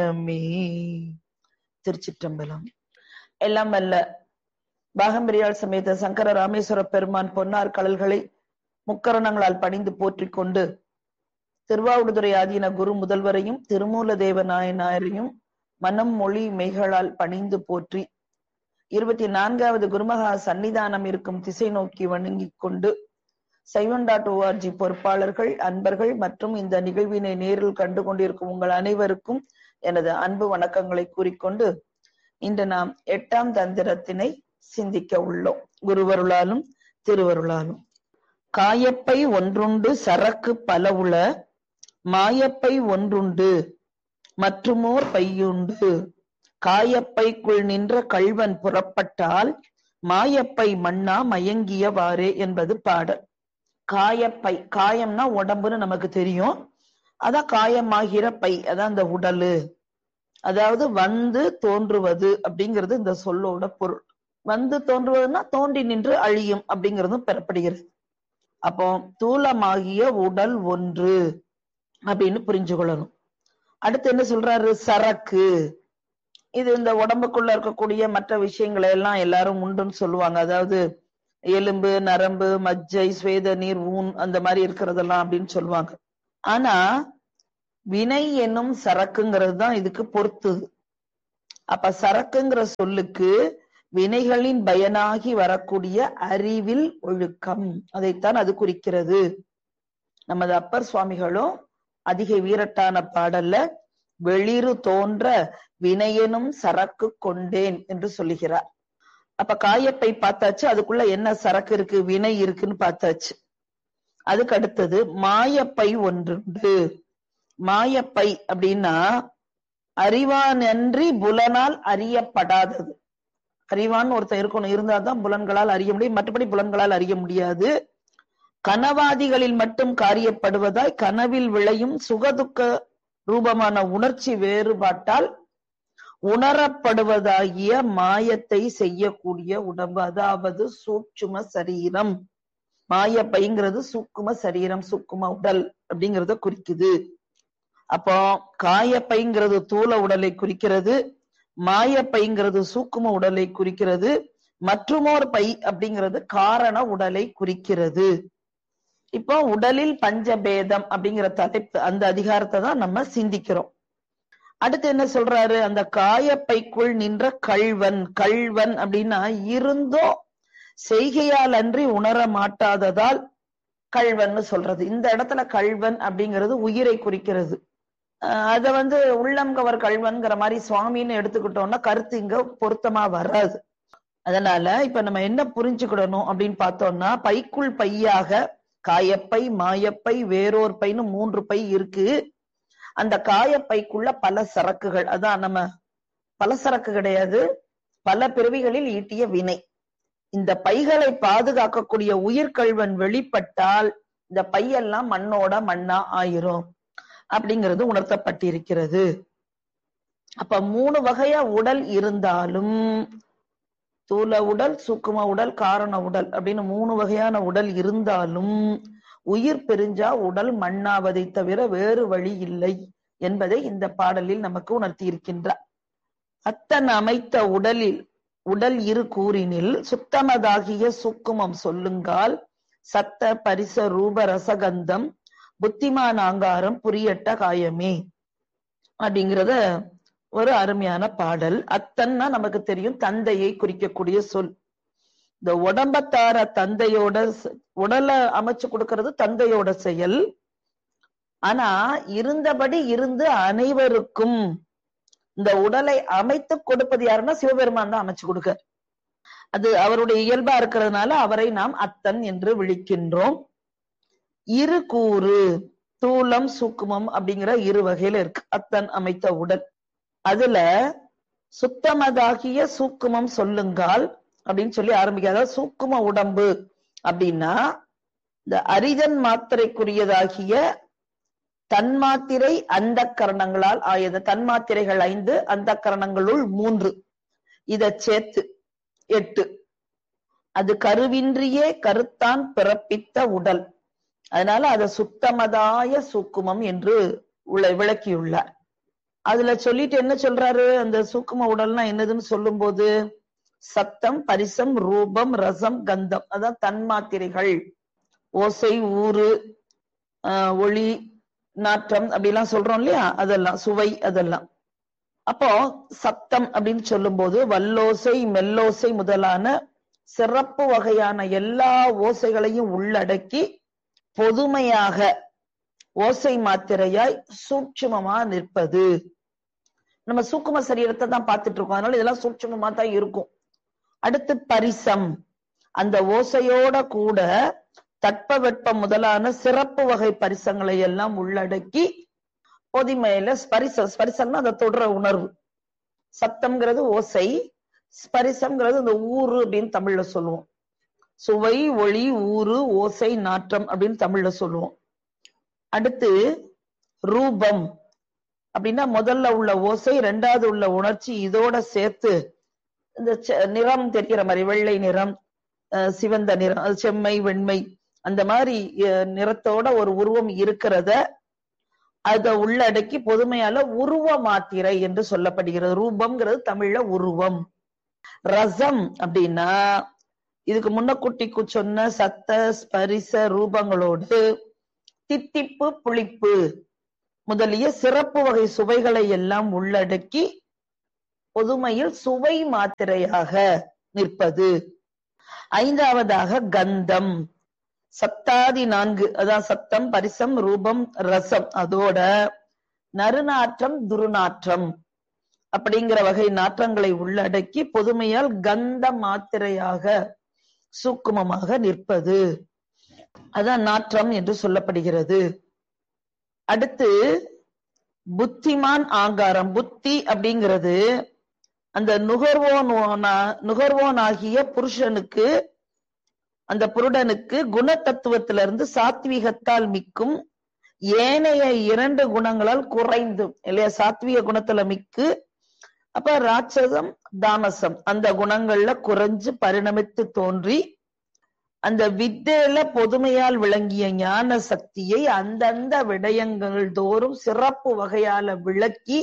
மே திருச்சிற்றம்பலம் எல்லாம் அல்ல பாகம்பிரியாள் சமேத சங்கர ராமேஸ்வர பெருமான் பொன்னார் கடல்களை முக்கரணங்களால் பணிந்து போற்றிக் கொண்டு திருவாவடுதுறை ஆதீன குரு முதல்வரையும் திருமூல தேவ நாயனாரையும் மனம் மொழி மெய்களால் பணிந்து போற்றி இருபத்தி நான்காவது குருமகா சன்னிதானம் இருக்கும் திசை நோக்கி வணங்கிக் கொண்டு சைவன் டாட் ஓஆர்ஜி பொறுப்பாளர்கள் அன்பர்கள் மற்றும் இந்த நிகழ்வினை நேரில் கண்டு கொண்டிருக்கும் உங்கள் அனைவருக்கும் எனது அன்பு வணக்கங்களை கூறிக்கொண்டு இன்று நாம் எட்டாம் தந்திரத்தினை சிந்திக்க உள்ளோம் குருவருளாலும் திருவருளாலும் காயப்பை ஒன்றுண்டு சரக்கு பலவுள மாயப்பை ஒன்றுண்டு மற்றுமோர் பையுண்டு காயப்பைக்குள் நின்ற கள்வன் புறப்பட்டால் மாயப்பை மண்ணா மயங்கியவாறே என்பது பாடல் காயப்பை காயம்னா உடம்புன்னு நமக்கு தெரியும் அதான் காயமாகிற பை அதான் அந்த உடலு அதாவது வந்து தோன்றுவது அப்படிங்கிறது இந்த சொல்லோட பொருள் வந்து தோன்றுவதுன்னா தோன்றி நின்று அழியும் அப்படிங்கிறதும் பெறப்படுகிறது அப்போ தூலமாகிய உடல் ஒன்று அப்படின்னு புரிஞ்சு கொள்ளணும் அடுத்து என்ன சொல்றாரு சரக்கு இது இந்த உடம்புக்குள்ள இருக்கக்கூடிய மற்ற விஷயங்களை எல்லாம் எல்லாரும் உண்டுன்னு சொல்லுவாங்க அதாவது எலும்பு நரம்பு மஜ்ஜை சுவேத நீர் ஊன் அந்த மாதிரி இருக்கிறதெல்லாம் அப்படின்னு சொல்லுவாங்க ஆனா வினை என்னும் சரக்குங்கிறது தான் இதுக்கு பொறுத்தது அப்ப சரக்குங்கிற சொல்லுக்கு வினைகளின் பயனாகி வரக்கூடிய அறிவில் ஒழுக்கம் அதைத்தான் அது குறிக்கிறது நமது அப்பர் சுவாமிகளும் அதிக வீரட்டான பாடல்ல வெளிறு தோன்ற வினையெனும் சரக்கு கொண்டேன் என்று சொல்லுகிறார் அப்ப காயப்பை பார்த்தாச்சு அதுக்குள்ள என்ன சரக்கு இருக்கு வினை இருக்குன்னு பார்த்தாச்சு அதுக்கு அடுத்தது மாயப்பை ஒன்றுண்டு மாயப்பை அப்படின்னா அறிவானன்றி புலனால் அறியப்படாதது அறிவான் ஒருத்தன் இருக்கணும் இருந்தாதான் புலன்களால் அறிய முடியும் மற்றபடி புலன்களால் அறிய முடியாது கனவாதிகளில் மட்டும் காரியப்படுவதாய் கனவில் விளையும் சுகதுக்க ரூபமான உணர்ச்சி வேறுபாட்டால் உணரப்படுவதாகிய மாயத்தை செய்யக்கூடிய உடம்பு அதாவது சூட்சும சரீரம் மாயப்பைங்கிறது சூக்கும சரீரம் சூக்கும உடல் அப்படிங்கிறத குறிக்குது அப்போ காயப்பைங்கிறது தூள உடலை குறிக்கிறது மாயப்பைங்கிறது சூக்கும உடலை குறிக்கிறது மற்றுமோர் பை அப்படிங்கிறது காரண உடலை குறிக்கிறது இப்போ உடலில் பஞ்சபேதம் அப்படிங்கிற தலைப்பு அந்த அதிகாரத்தை தான் நம்ம சிந்திக்கிறோம் அடுத்து என்ன சொல்றாரு அந்த காயப்பைக்குள் நின்ற கள்வன் கள்வன் அப்படின்னா இருந்தோ செய்கையால் அன்றி உணர மாட்டாததால் கள்வன்னு சொல்றது இந்த இடத்துல கள்வன் அப்படிங்கிறது உயிரை குறிக்கிறது அத வந்து உள்ளம் கவர் கள்வன்கிற மாதிரி சுவாமின்னு எடுத்துக்கிட்டோம்னா கருத்து இங்க பொருத்தமா வராது அதனால இப்ப நம்ம என்ன புரிஞ்சுக்கிடணும் அப்படின்னு பார்த்தோம்னா பைக்குள் பையாக காயப்பை மாயப்பை வேறோர் பைன்னு மூன்று பை இருக்கு அந்த காயப்பைக்குள்ள பல சரக்குகள் அதான் நம்ம பல சரக்கு கிடையாது பல பிறவிகளில் ஈட்டிய வினை இந்த பைகளை பாதுகாக்கக்கூடிய உயிர்கழ்வன் வெளிப்பட்டால் இந்த பையெல்லாம் மண்ணோட மண்ணா ஆயிரும் அப்படிங்கிறது உணர்த்தப்பட்டிருக்கிறது அப்ப மூணு வகையா உடல் இருந்தாலும் தூல உடல் சுக்கும உடல் காரண உடல் அப்படின்னு மூணு வகையான உடல் இருந்தாலும் உயிர் பெருஞ்சா உடல் மண்ணாவதை தவிர வேறு வழி இல்லை என்பதை இந்த பாடலில் நமக்கு உணர்த்தி இருக்கின்றார் அத்தன் அமைத்த உடலில் உடல் இரு கூறினில் சுத்தமதாகிய சுக்குமம் சொல்லுங்கால் சத்த பரிச ரூப ரசகந்தம் புத்திமான் ஆங்காரம் புரியட்ட காயமே அப்படிங்கிறத ஒரு அருமையான பாடல் அத்தன்னா நமக்கு தெரியும் தந்தையை குறிக்கக்கூடிய சொல் இந்த உடம்பத்தார தந்தையோட உடலை அமைச்சு கொடுக்கறது தந்தையோட செயல் ஆனா இருந்தபடி இருந்து அனைவருக்கும் இந்த உடலை அமைத்து கொடுப்பது யாருன்னா சிவபெருமான் தான் அமைச்சு கொடுக்க அது அவருடைய இயல்பா இருக்கிறதுனால அவரை நாம் அத்தன் என்று விழிக்கின்றோம் இரு கூறு தூலம் சூக்குமம் அப்படிங்கிற இரு வகையில இருக்கு அத்தன் அமைத்த உடல் அதுல சுத்தமதாகிய சூக்குமம் சொல்லுங்கால் அப்படின்னு சொல்லி ஆரம்பிக்க அதாவது சூக்கும உடம்பு அப்படின்னா இந்த அரிதன் மாத்திரைக்குரியதாகிய தன்மாத்திரை அந்த கரணங்களால் ஆயது தன்மாத்திரைகள் ஐந்து அந்த கரணங்களுள் மூன்று இத சேர்த்து எட்டு அது கருவின்றியே கருத்தான் பிறப்பித்த உடல் அதனால அதை சுத்தமதாய சூக்குமம் என்று விளக்கியுள்ளார் அதுல சொல்லிட்டு என்ன சொல்றாரு அந்த சூக்கும உடல்னா என்னதுன்னு சொல்லும்போது சத்தம் பரிசம் ரூபம் ரசம் கந்தம் அதான் தன்மாத்திரைகள் ஓசை ஊறு ஆஹ் ஒளி நாற்றம் அப்படிலாம் சொல்றோம் இல்லையா அதெல்லாம் சுவை அதெல்லாம் அப்போ சத்தம் அப்படின்னு சொல்லும்போது வல்லோசை மெல்லோசை முதலான சிறப்பு வகையான எல்லா ஓசைகளையும் உள்ளடக்கி பொதுமையாக ஓசை மாத்திரையாய் சூட்சுமமா நிற்பது நம்ம சூக்கும சரீரத்தை தான் பார்த்துட்டு இருக்கோம் அதனால இதெல்லாம் சூட்சுமமா தான் இருக்கும் அடுத்து பரிசம் அந்த ஓசையோட கூட தட்பவெட்பம் முதலான சிறப்பு வகை பரிசங்களை எல்லாம் உள்ளடக்கி பொதிமையில ஸ்பரிச ஸ்பரிசம்னா அந்த தொடர உணர்வு சத்தம்ங்கிறது ஓசை ஸ்பரிசம்ங்கிறது இந்த ஊரு அப்படின்னு தமிழ்ல சொல்லுவோம் சுவை ஒளி ஊறு ஓசை நாற்றம் அப்படின்னு தமிழ்ல சொல்லுவோம் அடுத்து ரூபம் அப்படின்னா முதல்ல உள்ள ஓசை ரெண்டாவது உள்ள உணர்ச்சி இதோட சேர்த்து இந்த நிறம் தெரிகிற மாதிரி வெள்ளை நிறம் சிவந்த நிறம் அது செம்மை வெண்மை அந்த மாதிரி நிறத்தோட ஒரு உருவம் இருக்கிறத அத உள்ளடக்கி பொதுமையால உருவ மாத்திரை என்று சொல்லப்படுகிறது ரூபம்ங்கிறது தமிழ்ல உருவம் ரசம் அப்படின்னா இதுக்கு முன்னக்குட்டிக்கு சொன்ன சத்த ஸ்பரிச ரூபங்களோடு தித்திப்பு புளிப்பு முதலிய சிறப்பு வகை சுவைகளை எல்லாம் உள்ளடக்கி பொதுமையில் சுவை மாத்திரையாக நிற்பது ஐந்தாவதாக கந்தம் சத்தாதி நான்கு அதான் சத்தம் பரிசம் ரூபம் ரசம் அதோட நறுநாற்றம் துருநாற்றம் அப்படிங்கிற வகை நாற்றங்களை உள்ளடக்கி பொதுமையால் கந்த மாத்திரையாக சூக்குமமாக நிற்பது அதான் நாற்றம் என்று சொல்லப்படுகிறது அடுத்து புத்திமான் ஆங்காரம் புத்தி அப்படிங்கிறது அந்த நுகர்வோன் நுகர்வோன் ஆகிய புருஷனுக்கு அந்த புருடனுக்கு குணத்தத்துவத்திலிருந்து சாத்வீகத்தால் மிக்கும் ஏனைய இரண்டு குணங்களால் குறைந்தும் இல்லையா சாத்வீக குணத்துல மிக்கு அப்ப ராட்சதம் தாமசம் அந்த குணங்கள்ல குறைஞ்சு பரிணமித்து தோன்றி அந்த வித்தையில பொதுமையால் விளங்கிய ஞான சக்தியை அந்தந்த விடயங்கள் தோறும் சிறப்பு வகையால விளக்கி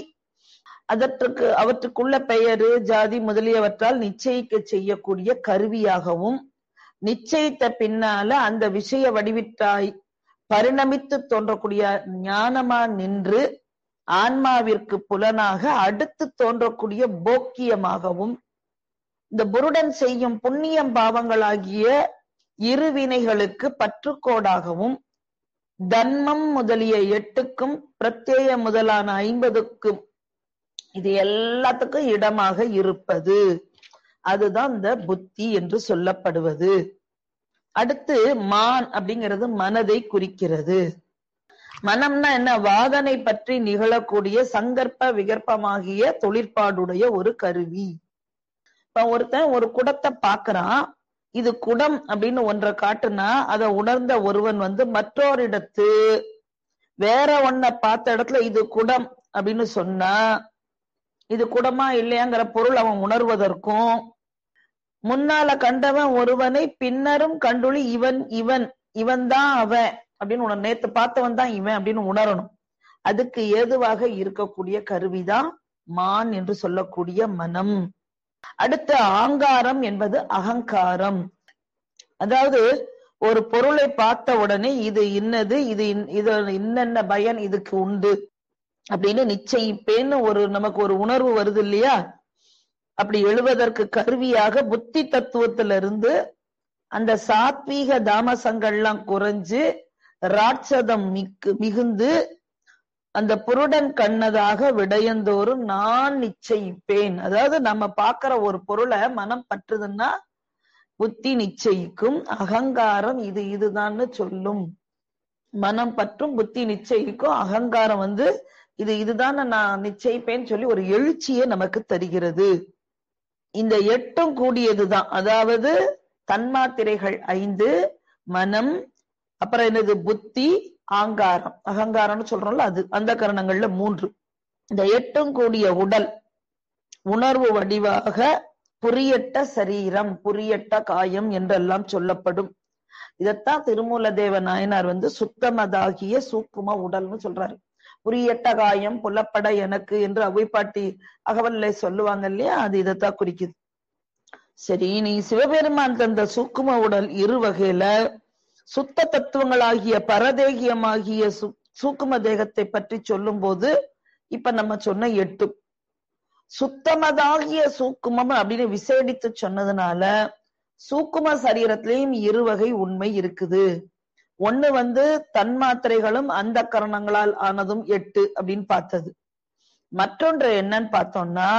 அதற்கு அவற்றுக்குள்ள பெயரு ஜாதி முதலியவற்றால் நிச்சயிக்க செய்யக்கூடிய கருவியாகவும் நிச்சயித்த பின்னால அந்த விஷய வடிவிட்டாய் பரிணமித்து தோன்றக்கூடிய ஞானமா நின்று ஆன்மாவிற்கு புலனாக அடுத்து தோன்றக்கூடிய போக்கியமாகவும் இந்த புருடன் செய்யும் புண்ணியம் பாவங்களாகிய இருவினைகளுக்கு பற்றுக்கோடாகவும் தன்மம் முதலிய எட்டுக்கும் பிரத்யேய முதலான ஐம்பதுக்கும் இது எல்லாத்துக்கும் இடமாக இருப்பது அதுதான் இந்த புத்தி என்று சொல்லப்படுவது அடுத்து மான் அப்படிங்கிறது மனதை குறிக்கிறது மனம்னா என்ன வாதனை பற்றி நிகழக்கூடிய சங்கற்ப விகற்பமாகிய தொழிற்பாடுடைய ஒரு கருவி இப்ப ஒருத்தன் ஒரு குடத்தை பாக்குறான் இது குடம் அப்படின்னு ஒன்றை காட்டுனா அதை உணர்ந்த ஒருவன் வந்து மற்றோரிடத்து வேற ஒன்ன பார்த்த இடத்துல இது குடம் அப்படின்னு சொன்னா இது குடமா இல்லையாங்கிற பொருள் அவன் உணர்வதற்கும் முன்னால கண்டவன் ஒருவனை பின்னரும் கண்டுளி இவன் இவன் இவன் தான் அவன் அப்படின்னு உன நேத்து பார்த்தவன் தான் இவன் அப்படின்னு உணரணும் அதுக்கு ஏதுவாக இருக்கக்கூடிய கருவிதான் மான் என்று சொல்லக்கூடிய மனம் அடுத்த ஆங்காரம் என்பது அகங்காரம் அதாவது ஒரு பொருளை பார்த்த உடனே இது இன்னது இது இது இன்னென்ன பயன் இதுக்கு உண்டு அப்படின்னு நிச்சயிப்பேன்னு ஒரு நமக்கு ஒரு உணர்வு வருது இல்லையா அப்படி எழுவதற்கு கருவியாக புத்தி தத்துவத்திலிருந்து அந்த சாத்வீக தாமசங்கள்லாம் குறைஞ்சு ராட்சதம் மிக்கு மிகுந்து அந்த புருடன் கண்ணதாக விடயந்தோறும் நான் நிச்சயிப்பேன் அதாவது நம்ம பாக்குற ஒரு பொருளை மனம் பற்றுதுன்னா புத்தி நிச்சயிக்கும் அகங்காரம் இது இதுதான்னு சொல்லும் மனம் பற்றும் புத்தி நிச்சயிக்கும் அகங்காரம் வந்து இது இதுதான் நான் நிச்சயிப்பேன்னு சொல்லி ஒரு எழுச்சியை நமக்கு தருகிறது இந்த எட்டும் கூடியதுதான் அதாவது தன்மாத்திரைகள் ஐந்து மனம் அப்புறம் என்னது புத்தி ஆங்காரம் அகங்காரம்னு சொல்றோம்ல அது அந்த கரணங்கள்ல மூன்று இந்த எட்டும் கூடிய உடல் உணர்வு வடிவாக புரியட்ட சரீரம் புரியட்ட காயம் என்றெல்லாம் சொல்லப்படும் இதத்தான் திருமூல தேவ நாயனார் வந்து சுத்தமதாகிய சூக்கும உடல்னு சொல்றாரு புரியட்ட காயம் புலப்பட எனக்கு என்று அவைப்பாட்டி அகவல்ல சொல்லுவாங்க இல்லையா அது இதைத்தான் குறிக்குது சரி நீ சிவபெருமான் தந்த சூக்கும உடல் இரு வகையில சுத்த தத்துவங்களாகிய பரதேகியமாகிய சு சூக்கும தேகத்தை பற்றி சொல்லும் போது இப்ப நம்ம சொன்ன எட்டு சுத்தமதாகிய சூக்குமம் அப்படின்னு விசேடித்து சொன்னதுனால சூக்கும சரீரத்திலையும் இரு வகை உண்மை இருக்குது ஒண்ணு வந்து தன்மாத்திரைகளும் அந்த கரணங்களால் ஆனதும் எட்டு அப்படின்னு பார்த்தது மற்றொன்று என்னன்னு பார்த்தோம்னா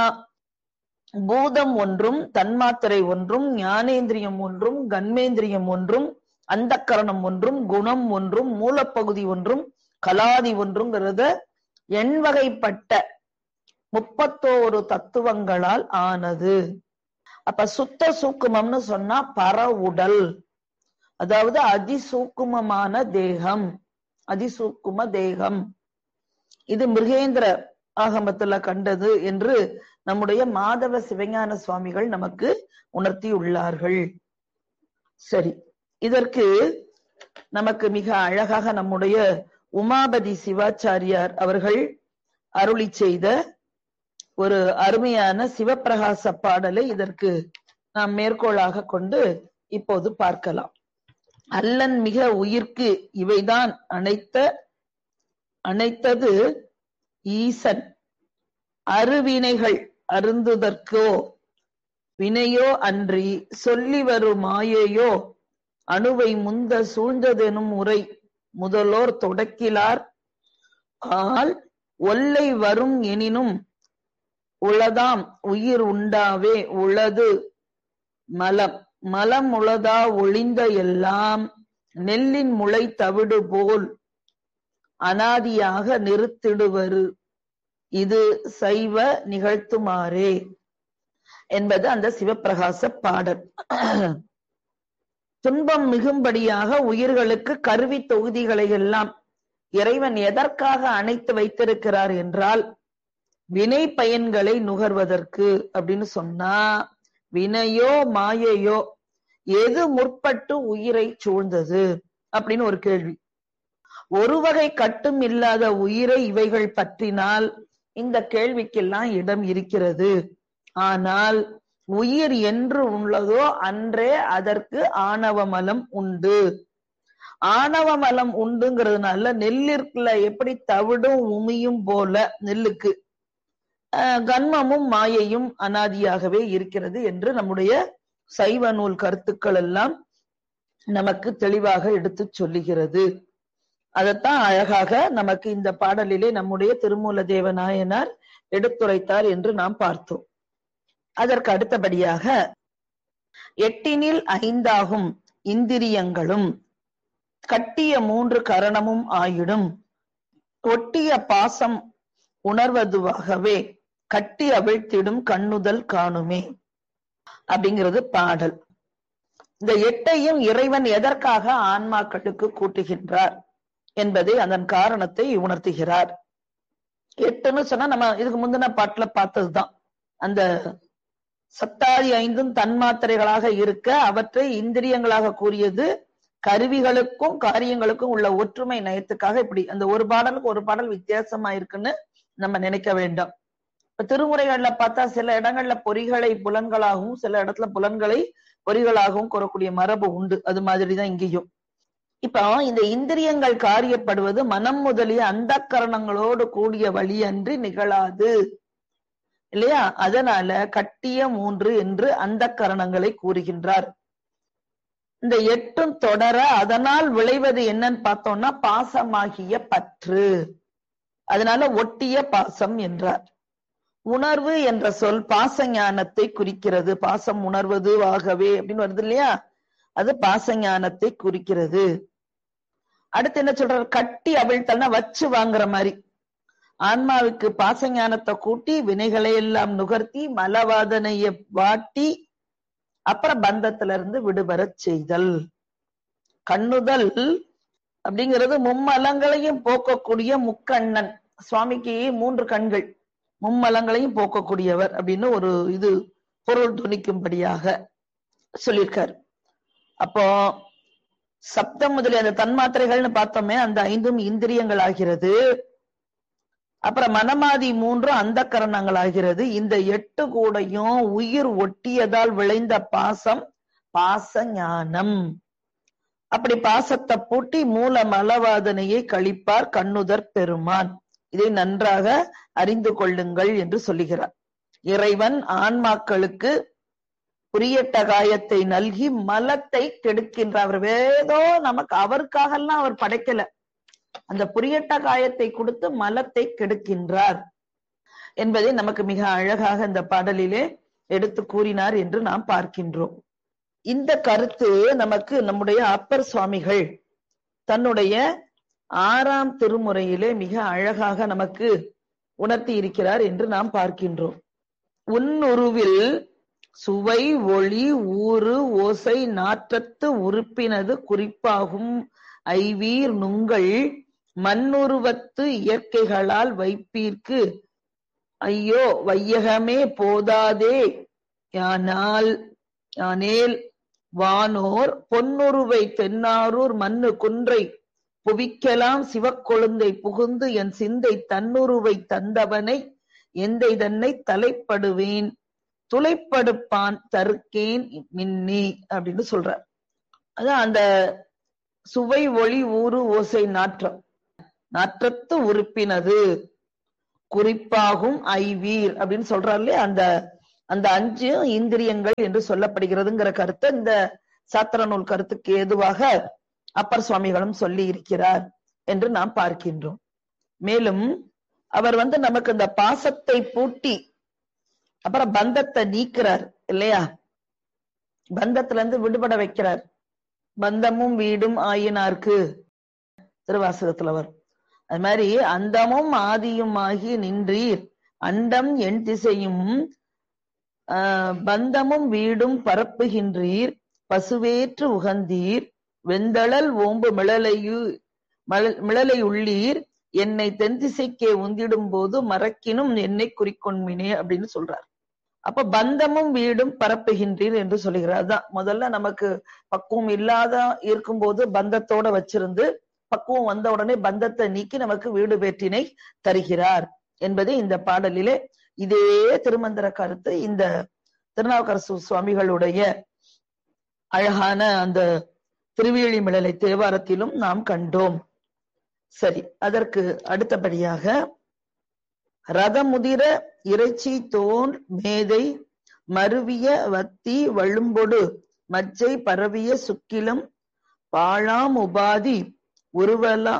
பூதம் ஒன்றும் தன்மாத்திரை ஒன்றும் ஞானேந்திரியம் ஒன்றும் கண்மேந்திரியம் ஒன்றும் அந்த கரணம் ஒன்றும் குணம் ஒன்றும் மூலப்பகுதி ஒன்றும் கலாதி ஒன்றுங்கிறத எண்வகைப்பட்ட முப்பத்தோரு தத்துவங்களால் ஆனது அப்ப சுத்த சூக்குமம்னு சொன்னா பர உடல் அதாவது அதிசூக்குமமான தேகம் அதிசூக்கும தேகம் இது மிருகேந்திர ஆகமத்துல கண்டது என்று நம்முடைய மாதவ சிவஞான சுவாமிகள் நமக்கு உணர்த்தியுள்ளார்கள் சரி இதற்கு நமக்கு மிக அழகாக நம்முடைய உமாபதி சிவாச்சாரியார் அவர்கள் அருளி செய்த ஒரு அருமையான சிவப்பிரகாச பாடலை இதற்கு நாம் மேற்கோளாக கொண்டு இப்போது பார்க்கலாம் அல்லன் மிக உயிர்க்கு இவைதான் அனைத்த அனைத்தது ஈசன் அருவினைகள் அருந்துதற்கோ வினையோ அன்றி சொல்லி வரும் மாயையோ அணுவை முந்த சூழ்ந்ததெனும் உரை முதலோர் தொடக்கிலார் ஆல் ஒல்லை வரும் எனினும் உளதாம் உயிர் உண்டாவே உளது மலம் மலம் உளதா ஒளிந்த எல்லாம் நெல்லின் முளை தவிடு போல் அனாதியாக நிறுத்திடுவரு இது சைவ நிகழ்த்துமாறே என்பது அந்த சிவப்பிரகாச பாடல் துன்பம் மிகும்படியாக உயிர்களுக்கு கருவி தொகுதிகளை எல்லாம் இறைவன் எதற்காக அணைத்து வைத்திருக்கிறார் என்றால் வினை பயன்களை நுகர்வதற்கு அப்படின்னு சொன்னா வினையோ மாயையோ எது முற்பட்டு உயிரை சூழ்ந்தது அப்படின்னு ஒரு கேள்வி ஒரு வகை கட்டும் இல்லாத உயிரை இவைகள் பற்றினால் இந்த கேள்விக்கெல்லாம் இடம் இருக்கிறது ஆனால் உயிர் என்று உள்ளதோ அன்றே அதற்கு ஆணவ மலம் உண்டு ஆணவ மலம் உண்டுங்கிறதுனால நெல்லிற்குல எப்படி தவிடும் உமியும் போல நெல்லுக்கு கன்மமும் மாயையும் அனாதியாகவே இருக்கிறது என்று நம்முடைய சைவ நூல் கருத்துக்கள் எல்லாம் நமக்கு தெளிவாக எடுத்து சொல்லுகிறது அதைத்தான் அழகாக நமக்கு இந்த பாடலிலே நம்முடைய திருமூல தேவநாயனார் எடுத்துரைத்தார் என்று நாம் பார்த்தோம் அதற்கு அடுத்தபடியாக எட்டினில் ஐந்தாகும் இந்திரியங்களும் கட்டிய மூன்று கரணமும் ஆயிடும் ஒட்டிய பாசம் உணர்வதுவாகவே கட்டி அவிழ்த்திடும் கண்ணுதல் காணுமே அப்படிங்கிறது பாடல் இந்த எட்டையும் இறைவன் எதற்காக ஆன்மாக்களுக்கு கூட்டுகின்றார் என்பதை அதன் காரணத்தை உணர்த்துகிறார் எட்டுன்னு சொன்னா நம்ம இதுக்கு முந்தின பாட்டுல பார்த்ததுதான் அந்த சத்தாதி ஐந்தும் தன்மாத்திரைகளாக இருக்க அவற்றை இந்திரியங்களாக கூறியது கருவிகளுக்கும் காரியங்களுக்கும் உள்ள ஒற்றுமை நயத்துக்காக இப்படி அந்த ஒரு பாடலுக்கு ஒரு பாடல் வித்தியாசமா இருக்குன்னு நம்ம நினைக்க வேண்டாம் இப்ப திருமுறைகள்ல பார்த்தா சில இடங்கள்ல பொறிகளை புலன்களாகவும் சில இடத்துல புலன்களை பொறிகளாகவும் கூறக்கூடிய மரபு உண்டு அது மாதிரிதான் இங்கேயும் இப்போ இந்த இந்திரியங்கள் காரியப்படுவது மனம் முதலிய அந்த கரணங்களோடு கூடிய வழி அன்றி நிகழாது இல்லையா அதனால கட்டிய மூன்று என்று அந்த கரணங்களை கூறுகின்றார் இந்த எட்டும் தொடர அதனால் விளைவது என்னன்னு பார்த்தோம்னா பாசமாகிய பற்று அதனால ஒட்டிய பாசம் என்றார் உணர்வு என்ற சொல் பாச ஞானத்தை குறிக்கிறது பாசம் உணர்வது ஆகவே அப்படின்னு வருது இல்லையா அது பாச ஞானத்தை குறிக்கிறது அடுத்து என்ன சொல்றாரு கட்டி அவிழ்த்தல்னா வச்சு வாங்குற மாதிரி ஆன்மாவுக்கு பாச ஞானத்தை கூட்டி வினைகளை எல்லாம் நுகர்த்தி மலவாதனைய வாட்டி அப்புறம் பந்தத்துல இருந்து விடுபடச் செய்தல் கண்ணுதல் அப்படிங்கிறது மும்மலங்களையும் போக்கக்கூடிய முக்கண்ணன் சுவாமிக்கு மூன்று கண்கள் மும்மலங்களையும் போக்கக்கூடியவர் அப்படின்னு ஒரு இது பொருள் துணிக்கும்படியாக சொல்லியிருக்காரு அப்போ சப்தம் முதலிய அந்த தன்மாத்திரைகள்னு பார்த்தோமே அந்த ஐந்தும் இந்திரியங்கள் ஆகிறது அப்புறம் மனமாதி மூன்று அந்த கரணங்கள் ஆகிறது இந்த எட்டு கூடையும் உயிர் ஒட்டியதால் விளைந்த பாசம் பாச ஞானம் அப்படி பாசத்தை பூட்டி மூல மலவாதனையை கழிப்பார் கண்ணுதர் பெருமான் இதை நன்றாக அறிந்து கொள்ளுங்கள் என்று சொல்லுகிறார் இறைவன் ஆன்மாக்களுக்கு புரியட்ட காயத்தை நல்கி மலத்தை கெடுக்கின்றார் அவர் வேதோ நமக்கு அவருக்காகலாம் அவர் படைக்கல அந்த புரியட்ட காயத்தை கொடுத்து மலத்தை கெடுக்கின்றார் என்பதை நமக்கு மிக அழகாக இந்த பாடலிலே எடுத்து கூறினார் என்று நாம் பார்க்கின்றோம் இந்த கருத்து நமக்கு நம்முடைய அப்பர் சுவாமிகள் தன்னுடைய ஆறாம் திருமுறையிலே மிக அழகாக நமக்கு உணர்த்தி இருக்கிறார் என்று நாம் பார்க்கின்றோம் உன்னுருவில் சுவை ஒளி ஊறு ஓசை நாற்றத்து உறுப்பினது குறிப்பாகும் ஐவீர் நுங்கள் மண்ணுருவத்து இயற்கைகளால் வைப்பீர்க்கு ஐயோ வையகமே போதாதே யானால் யானேல் வானோர் பொன்னுருவை தென்னாரூர் மண்ணு குன்றை புவிக்கலாம் சிவக்கொழுந்தை புகுந்து என் சிந்தை தன்னுருவை தந்தவனை எந்தை தன்னை தலைப்படுவேன் துளைப்படுப்பான் தருக்கேன் மின்னி அப்படின்னு சொல்றார் அதான் அந்த சுவை ஒளி ஊறு ஓசை நாற்றம் நாற்றத்து உறுப்பினது குறிப்பாகும் ஐவீர் அப்படின்னு சொல்றாரு இல்லையா அந்த அந்த அஞ்சு இந்திரியங்கள் என்று சொல்லப்படுகிறதுங்கிற கருத்தை இந்த சாத்திர நூல் கருத்துக்கு ஏதுவாக அப்பர் சுவாமிகளும் சொல்லி இருக்கிறார் என்று நாம் பார்க்கின்றோம் மேலும் அவர் வந்து நமக்கு இந்த பாசத்தை பூட்டி அப்புறம் பந்தத்தை நீக்கிறார் இல்லையா பந்தத்துல இருந்து விடுபட வைக்கிறார் பந்தமும் வீடும் ஆயினார்க்கு திருவாசகத்துல வரும் அது மாதிரி அந்தமும் ஆதியும் ஆகி நின்றீர் அண்டம் எண் திசையும் ஆஹ் பந்தமும் வீடும் பரப்புகின்றீர் பசுவேற்று உகந்தீர் வெந்தளல் ஓம்பு மிளலையு மிளலை உள்ளீர் என்னை தென் திசைக்கே உந்திடும் போது மறக்கினும் என்னை குறிக்கொண்மினே அப்படின்னு சொல்றார் அப்ப பந்தமும் வீடும் பரப்புகின்றீர் என்று சொல்லுகிறார் அதான் முதல்ல நமக்கு பக்குவம் இல்லாத இருக்கும்போது பந்தத்தோட வச்சிருந்து பக்குவம் வந்த உடனே பந்தத்தை நீக்கி நமக்கு வீடு பேற்றினை தருகிறார் என்பது இந்த பாடலிலே இதே திருமந்திர கருத்து இந்த திருநாவுக்கரசு சுவாமிகளுடைய அழகான அந்த திருவேழிமிழலை தேவாரத்திலும் நாம் கண்டோம் சரி அதற்கு அடுத்தபடியாக ரதமுதிர இறைச்சி தோல் மேதை மருவிய வத்தி வழும்பொடு மச்சை பரவிய சுக்கிலம் பாழாம் உபாதி உருவலா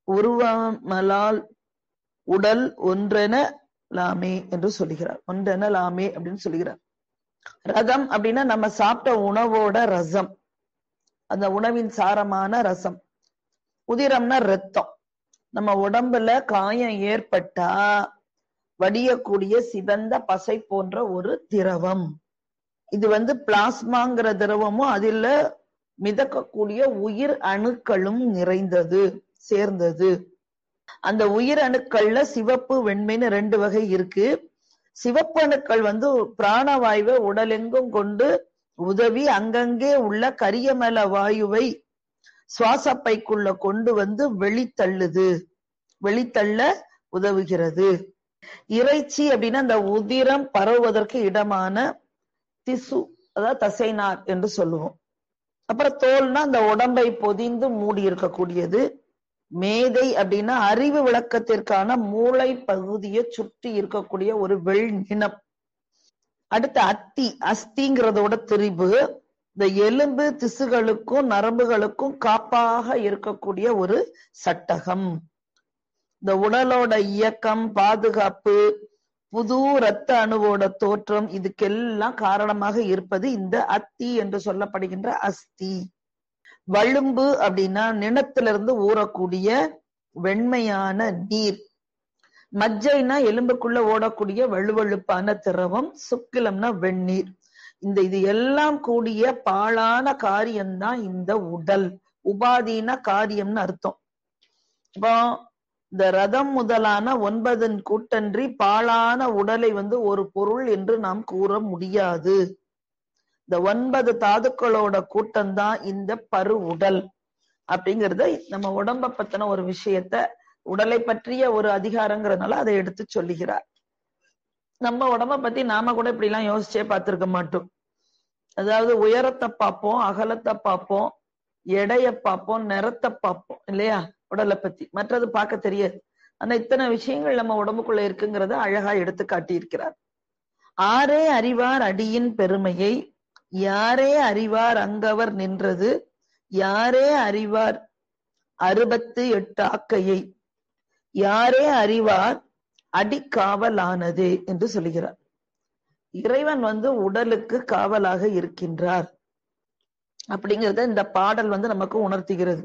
உருவமலால் உடல் ஒன்றென லாமே என்று சொல்லுகிறார் ஒன்றென லாமே அப்படின்னு சொல்லுகிறார் ரதம் அப்படின்னா நம்ம சாப்பிட்ட உணவோட ரசம் அந்த உணவின் சாரமான ரசம் உதிரம்னா ரத்தம் நம்ம உடம்புல காயம் ஏற்பட்டா வடியக்கூடிய சிவந்த பசை போன்ற ஒரு திரவம் இது வந்து பிளாஸ்மாங்கிற திரவமும் அதில் மிதக்கக்கூடிய உயிர் அணுக்களும் நிறைந்தது சேர்ந்தது அந்த உயிர் அணுக்கள்ல சிவப்பு வெண்மைன்னு ரெண்டு வகை இருக்கு சிவப்பு அணுக்கள் வந்து பிராணவாயுவை உடலெங்கும் கொண்டு உதவி அங்கங்கே உள்ள கரியமல வாயுவை சுவாசப்பைக்குள்ள கொண்டு வந்து வெளித்தள்ளுது வெளித்தள்ள உதவுகிறது இறைச்சி அப்படின்னா அந்த உதிரம் பரவுவதற்கு இடமான திசு அதாவது தசைநார் என்று சொல்லுவோம் அப்புறம் தோல்னா அந்த உடம்பை பொதிந்து மூடி இருக்கக்கூடியது மேதை அப்படின்னா அறிவு விளக்கத்திற்கான மூளை பகுதியை சுற்றி இருக்கக்கூடிய ஒரு வெள் நினம் அடுத்து அத்தி அஸ்திங்கிறதோட திரிபு இந்த எலும்பு திசுகளுக்கும் நரம்புகளுக்கும் காப்பாக இருக்கக்கூடிய ஒரு சட்டகம் இந்த உடலோட இயக்கம் பாதுகாப்பு புது இரத்த அணுவோட தோற்றம் இதுக்கெல்லாம் காரணமாக இருப்பது இந்த அத்தி என்று சொல்லப்படுகின்ற அஸ்தி வழும்பு அப்படின்னா நிலத்திலிருந்து ஊறக்கூடிய வெண்மையான நீர் மஜ்ஜைனா எலும்புக்குள்ள ஓடக்கூடிய வழுவழுப்பான திரவம் சுக்கிலம்னா வெந்நீர் இந்த இது எல்லாம் கூடிய பாழான காரியம்தான் இந்த உடல் உபாதின காரியம்னு அர்த்தம் இப்போ இந்த ரதம் முதலான ஒன்பதன் கூட்டன்றி பாழான உடலை வந்து ஒரு பொருள் என்று நாம் கூற முடியாது இந்த ஒன்பது தாதுக்களோட கூட்டம்தான் இந்த பரு உடல் அப்படிங்கறத நம்ம உடம்ப பத்தின ஒரு விஷயத்த உடலை பற்றிய ஒரு அதிகாரங்கிறதுனால அதை எடுத்து சொல்லுகிறார் நம்ம உடம்ப பத்தி நாம கூட இப்படி எல்லாம் யோசிச்சே பார்த்திருக்க மாட்டோம் அதாவது உயரத்தை பார்ப்போம் அகலத்தை பார்ப்போம் எடைய பார்ப்போம் நிறத்தை பார்ப்போம் இல்லையா உடலை பத்தி மற்றது பார்க்க தெரியாது ஆனா இத்தனை விஷயங்கள் நம்ம உடம்புக்குள்ள இருக்குங்கிறத அழகா எடுத்து காட்டியிருக்கிறார் ஆரே அறிவார் அடியின் பெருமையை யாரே அறிவார் அங்கவர் நின்றது யாரே அறிவார் அறுபத்து எட்டு ஆக்கையை யாரே அறிவார் அடிக்காவலானது என்று சொல்லுகிறார் இறைவன் வந்து உடலுக்கு காவலாக இருக்கின்றார் அப்படிங்கறத இந்த பாடல் வந்து நமக்கு உணர்த்துகிறது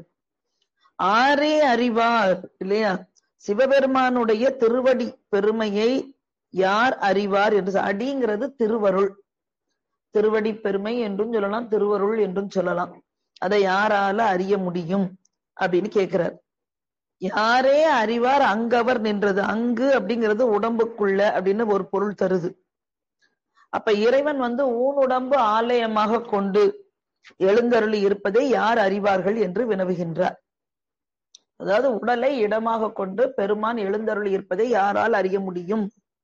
ஆரே அறிவார் இல்லையா சிவபெருமானுடைய திருவடி பெருமையை யார் அறிவார் என்று அடிங்கிறது திருவருள் திருவடி பெருமை என்றும் சொல்லலாம் திருவருள் என்றும் சொல்லலாம் அதை யாரால அறிய முடியும் அப்படின்னு கேக்குறார் யாரே அறிவார் அங்கவர் நின்றது அங்கு அப்படிங்கிறது உடம்புக்குள்ள அப்படின்னு ஒரு பொருள் தருது அப்ப இறைவன் வந்து ஊனுடம்பு ஆலயமாக கொண்டு எழுந்தருளி இருப்பதை யார் அறிவார்கள் என்று வினவுகின்றார் அதாவது உடலை இடமாக கொண்டு பெருமான் எழுந்தருளி இருப்பதை யாரால் அறிய முடியும்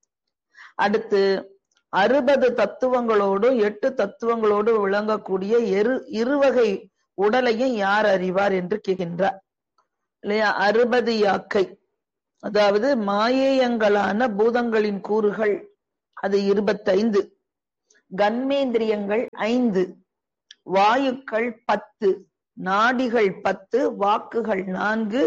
அடுத்து அறுபது தத்துவங்களோடு எட்டு தத்துவங்களோடு விளங்கக்கூடிய எரு இருவகை உடலையும் யார் அறிவார் என்று கேட்கின்றார் இல்லையா அறுபது யாக்கை அதாவது மாயேயங்களான பூதங்களின் கூறுகள் அது இருபத்தைந்து கன்மேந்திரியங்கள் ஐந்து வாயுக்கள் பத்து நாடிகள் பத்து வாக்குகள் நான்கு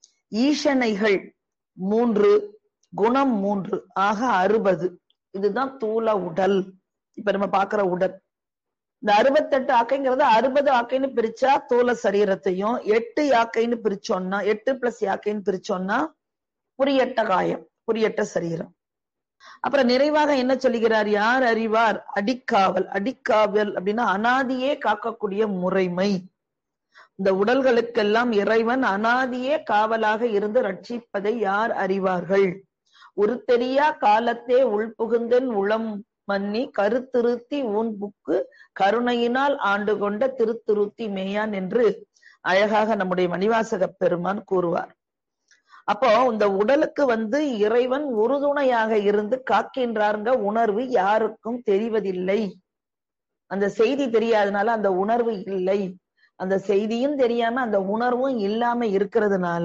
ஈசனைகள் மூன்று குணம் மூன்று ஆக அறுபது இதுதான் தூல உடல் இப்ப நம்ம பாக்குற உடல் இந்த அறுபத்தெட்டு ஆக்கைங்கிறது அறுபது ஆக்கைன்னு பிரிச்சா தூல சரீரத்தையும் எட்டு யாக்கைன்னு பிரிச்சோம்னா எட்டு பிளஸ் யாக்கைன்னு பிரிச்சோம்னா புரியட்ட காயம் புரியட்ட சரீரம் அப்புறம் நிறைவாக என்ன சொல்லுகிறார் யார் அறிவார் அடிக்காவல் அடிக்காவல் அப்படின்னா அனாதியே காக்கக்கூடிய முறைமை இந்த உடல்களுக்கெல்லாம் இறைவன் அனாதியே காவலாக இருந்து ரட்சிப்பதை யார் அறிவார்கள் உருத்தெரியா காலத்தே உள்புகுந்தன் உளம் மன்னி கருத்திருத்தி ஊன் புக்கு கருணையினால் ஆண்டு கொண்ட திருத்திருத்தி மேயான் என்று அழகாக நம்முடைய மணிவாசக பெருமான் கூறுவார் அப்போ இந்த உடலுக்கு வந்து இறைவன் உறுதுணையாக இருந்து காக்கின்றாருங்க உணர்வு யாருக்கும் தெரிவதில்லை அந்த செய்தி தெரியாதனால அந்த உணர்வு இல்லை அந்த செய்தியும் தெரியாம அந்த உணர்வும் இல்லாம இருக்கிறதுனால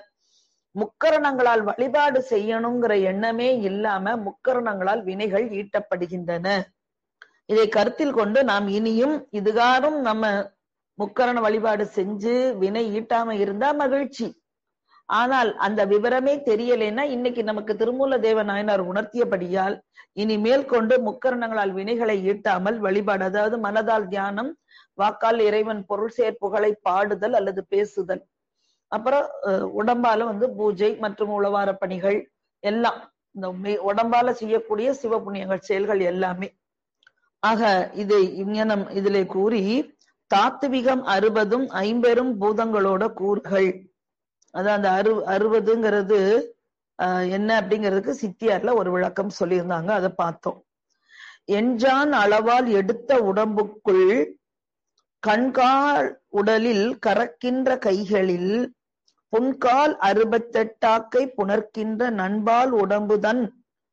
முக்கரணங்களால் வழிபாடு செய்யணுங்கிற எண்ணமே இல்லாம முக்கரணங்களால் வினைகள் ஈட்டப்படுகின்றன இதை கருத்தில் கொண்டு நாம் இனியும் இதுகாரும் நம்ம முக்கரண வழிபாடு செஞ்சு வினை ஈட்டாம இருந்தா மகிழ்ச்சி ஆனால் அந்த விவரமே தெரியலைன்னா இன்னைக்கு நமக்கு திருமூல தேவ நாயனார் உணர்த்தியபடியால் இனிமேல் கொண்டு முக்கரணங்களால் வினைகளை ஈட்டாமல் வழிபாடு அதாவது மனதால் தியானம் வாக்கால் இறைவன் பொருள் சேர்ப்புகளை பாடுதல் அல்லது பேசுதல் அப்புறம் உடம்பால வந்து பூஜை மற்றும் உளவார பணிகள் எல்லாம் இந்த உடம்பால செய்யக்கூடிய சிவ புண்ணியங்கள் செயல்கள் எல்லாமே ஆக இதை இங்ஙனம் இதிலே கூறி தாத்துவிகம் அறுபதும் ஐம்பெரும் பூதங்களோட கூறுகள் அதான் அந்த அறு அறுபதுங்கிறது என்ன அப்படிங்கிறதுக்கு சித்தியார்ல ஒரு விளக்கம் சொல்லியிருந்தாங்க அதை பார்த்தோம் எஞ்சான் அளவால் எடுத்த உடம்புக்குள் கண்கால் உடலில் கறக்கின்ற கைகளில் புன்கால் அறுபத்தெட்டாக்கை புணர்க்கின்ற நண்பால் உடம்புதன்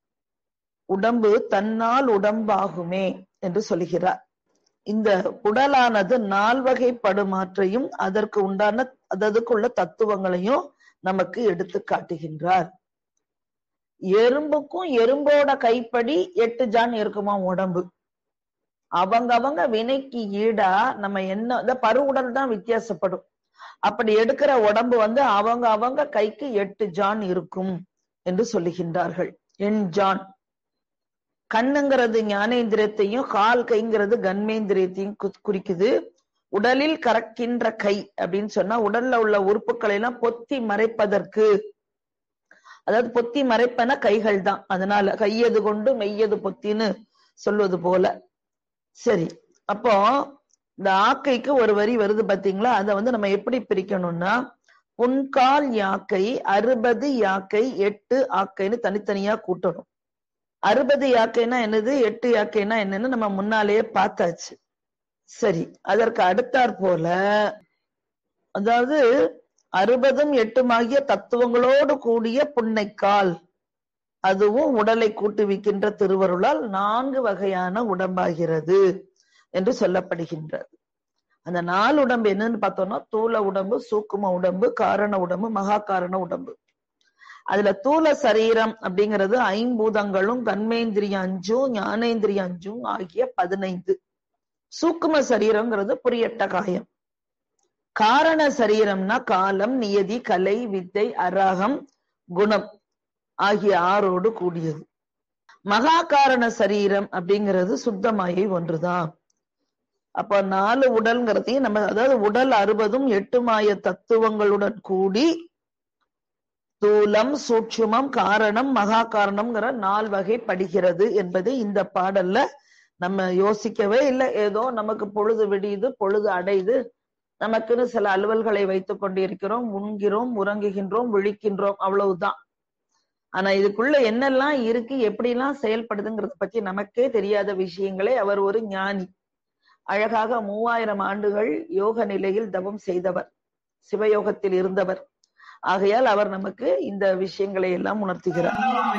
உடம்பு தன்னால் உடம்பாகுமே என்று சொல்கிறார் இந்த உடலானது நால்வகை படுமாற்றையும் அதற்கு உண்டான அதற்குள்ள தத்துவங்களையும் நமக்கு எடுத்து காட்டுகின்றார் எறும்புக்கும் எறும்போட கைப்படி எட்டு ஜான் இருக்குமா உடம்பு அவங்க அவங்க வினைக்கு ஈடா நம்ம என்ன இந்த பருவுடல் தான் வித்தியாசப்படும் அப்படி எடுக்கிற உடம்பு வந்து அவங்க அவங்க கைக்கு எட்டு ஜான் இருக்கும் என்று சொல்லுகின்றார்கள் எண் ஜான் கண்ணுங்கிறது ஞானேந்திரியத்தையும் கால் கைங்கிறது கண்மேந்திரியத்தையும் குறிக்குது உடலில் கறக்கின்ற கை அப்படின்னு சொன்னா உடல்ல உள்ள உறுப்புகளை எல்லாம் பொத்தி மறைப்பதற்கு அதாவது பொத்தி மறைப்பன கைகள் தான் அதனால கையது கொண்டு மெய்யது பொத்தின்னு சொல்வது போல சரி அப்போ இந்த ஆக்கைக்கு ஒரு வரி வருது பாத்தீங்களா அதை வந்து நம்ம எப்படி பிரிக்கணும்னா புன்கால் யாக்கை அறுபது யாக்கை எட்டு ஆக்கைன்னு தனித்தனியா கூட்டணும் அறுபது யாக்கைனா என்னது எட்டு யாக்கைனா என்னன்னு நம்ம முன்னாலேயே பார்த்தாச்சு சரி அதற்கு அடுத்தாற் போல அதாவது அறுபதும் எட்டுமாகிய தத்துவங்களோடு கூடிய புன்னைக்கால் அதுவும் உடலை கூட்டுவிக்கின்ற திருவருளால் நான்கு வகையான உடம்பாகிறது என்று சொல்லப்படுகின்றது அந்த நாலு உடம்பு என்னன்னு பார்த்தோம்னா தூல உடம்பு சூக்கும உடம்பு காரண உடம்பு மகா காரண உடம்பு அதுல தூல சரீரம் அப்படிங்கிறது ஐம்பூதங்களும் கண்மேந்திரிய அஞ்சும் ஞானேந்திரிய அஞ்சும் ஆகிய பதினைந்து சூக்கும சரீரம்ங்கிறது புரியட்ட காயம் காரண சரீரம்னா காலம் நியதி கலை வித்தை அராகம் குணம் ஆகிய ஆறோடு கூடியது மகா காரண சரீரம் அப்படிங்கிறது சுத்தமாயை ஒன்றுதான் அப்ப நாலு உடல்ங்கிறதையும் நம்ம அதாவது உடல் அறுபதும் எட்டு மாய தத்துவங்களுடன் கூடி தூலம் சூட்சுமம் காரணம் மகா காரணம்ங்கிற நால் வகை படுகிறது என்பது இந்த பாடல்ல நம்ம யோசிக்கவே இல்லை ஏதோ நமக்கு பொழுது விடியுது பொழுது அடையுது நமக்குன்னு சில அலுவல்களை வைத்துக் கொண்டிருக்கிறோம் உண்கிறோம் உறங்குகின்றோம் விழிக்கின்றோம் அவ்வளவுதான் ஆனா இதுக்குள்ள என்னெல்லாம் இருக்கு எப்படிலாம் செயல்படுதுங்கிறத பத்தி நமக்கே தெரியாத விஷயங்களை அவர் ஒரு ஞானி அழகாக மூவாயிரம் ஆண்டுகள் யோக நிலையில் தவம் செய்தவர் சிவயோகத்தில் இருந்தவர் ஆகையால் அவர் நமக்கு இந்த விஷயங்களை எல்லாம் உணர்த்துகிறார்